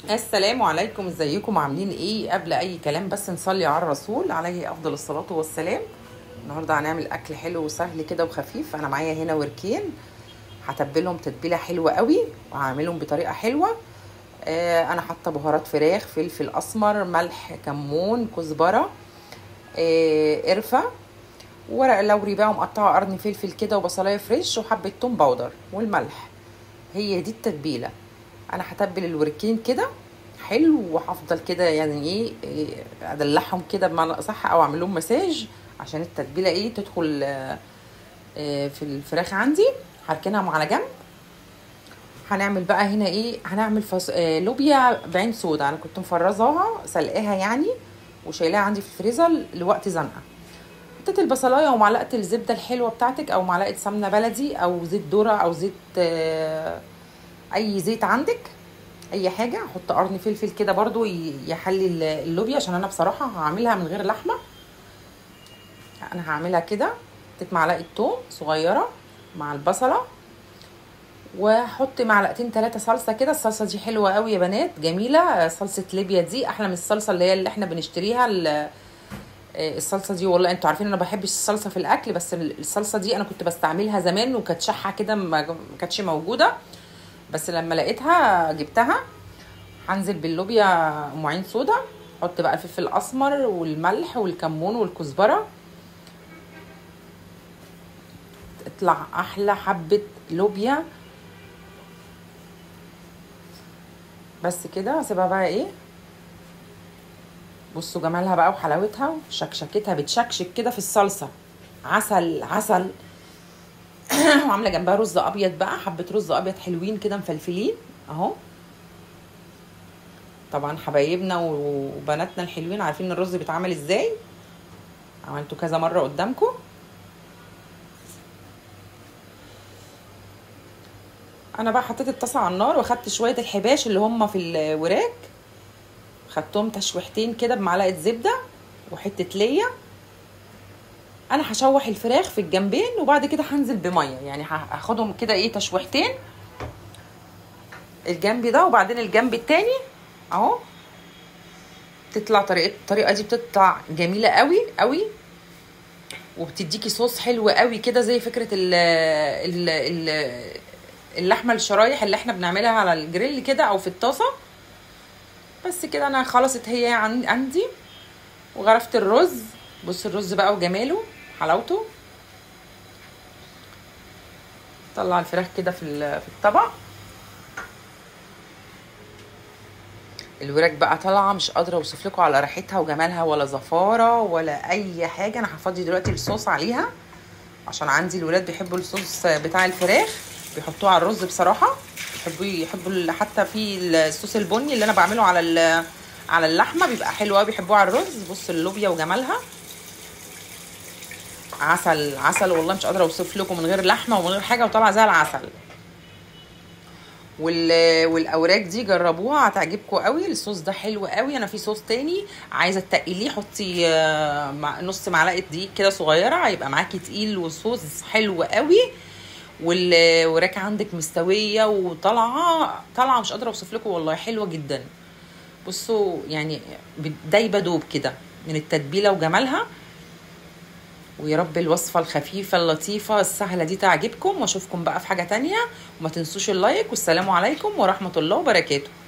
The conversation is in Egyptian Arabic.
السلام عليكم ازيكم عاملين ايه قبل اي كلام بس نصلي على الرسول عليه افضل الصلاه والسلام النهارده هنعمل اكل حلو وسهل كده وخفيف انا معايا هنا وركين هتبلهم تتبيله حلوه قوي وهعملهم بطريقه حلوه آه انا حاطه بهارات فراخ فلفل اسمر ملح كمون كزبره آه قرفه ورق لوري بقى ومقطعه قرن فلفل كده وبصلايه فريش وحبه توم باودر والملح هي دي التتبيله انا هتبل الوركين كده حلو وهفضل كده يعني ايه إيه، ادلعهم كده بمعنى صح او اعمل لهم مساج عشان التتبيله ايه تدخل آه، آه، في الفراخ عندي هركنهم على جنب هنعمل بقى هنا ايه هنعمل فص... آه لوبيا بعين سودا انا كنت مفرزاها سلقاها يعني وشايلاها عندي في الفريزر لوقت زنقه حطيت البصلايه ومعلقه الزبده الحلوه بتاعتك او معلقه سمنه بلدي او زيت ذره او زيت آه، اي زيت عندك اي حاجه احط قرن فلفل كده برضو ي- يحلي ال- اللوبيا عشان انا بصراحه هعملها من غير لحمه انا هعملها كده حطيت معلقه توم صغيره مع البصله واحط معلقتين ثلاثه صلصه كده الصلصه دي حلوه قوي يا بنات جميله صلصه ليبيا دي احلى من الصلصه اللي هي اللي احنا بنشتريها ال- آه، الصلصه دي والله انتوا عارفين انا ما بحبش الصلصه في الاكل بس الصلصه دي انا كنت بستعملها زمان وكانت شحه كده ما ما كانتش موجوده بس لما لقيتها جبتها هنزل باللوبيا ام عين سودا احط بقى الفلفل الاسمر والملح والكمون والكزبره تطلع احلى حبه لوبيا بس كده اسيبها بقى ايه بصوا جمالها بقى وحلاوتها وشكشكتها بتشكشك كده في الصلصه عسل عسل وعامله جنبها رز ابيض بقى حبه رز ابيض حلوين كده مفلفلين اهو طبعا حبايبنا وبناتنا الحلوين عارفين الرز بيتعمل ازاي عملته كذا مره قدامكم انا بقى حطيت الطاسه على النار واخدت شويه الحباش اللي هم في الوراك خدتهم تشويحتين كده بمعلقه زبده وحته ليا انا هشوح الفراخ في الجنبين وبعد كده هنزل بميه يعني هاخدهم كده ايه تشويحتين الجنب ده وبعدين الجنب التاني اهو تطلع طريقه الطريقه دي بتطلع جميله قوي قوي وبتديكي صوص حلو قوي كده زي فكره ال ال ال اللحمه الشرايح اللي احنا بنعملها على الجريل كده او في الطاسه بس كده انا خلصت هي عن- عندي وغرفت الرز بص الرز بقى وجماله حلاوته طلع الفراخ كده في ال- في الطبق الوراك بقى طالعه مش قادره اوصف لكم على ريحتها وجمالها ولا زفاره ولا اي حاجه انا هفضي دلوقتي الصوص عليها عشان عندي الولاد بيحبوا الصوص بتاع الفراخ بيحطوه على الرز بصراحه بيحبوا يحبوا ال- حتى في الصوص البني اللي انا بعمله على ال- على اللحمه بيبقى حلو قوي بيحبوه على الرز بص اللوبيا وجمالها عسل عسل والله مش قادره اوصف لكم من غير لحمه ومن غير حاجه وطالعه زي العسل وال... والاوراق دي جربوها هتعجبكم قوي الصوص ده حلو قوي انا في صوص تاني عايزه تقليه حطي آه، مع- نص معلقه دقيق كده صغيره هيبقى معاكي تقيل وصوص حلو قوي والوراك عندك مستويه وطالعه طالعه مش قادره اوصف لكم والله حلوه جدا بصوا يعني دايبه دوب كده من التتبيله وجمالها ويا رب الوصفة الخفيفة اللطيفة السهلة دي تعجبكم واشوفكم بقى في حاجة تانية وما تنسوش اللايك والسلام عليكم ورحمة الله وبركاته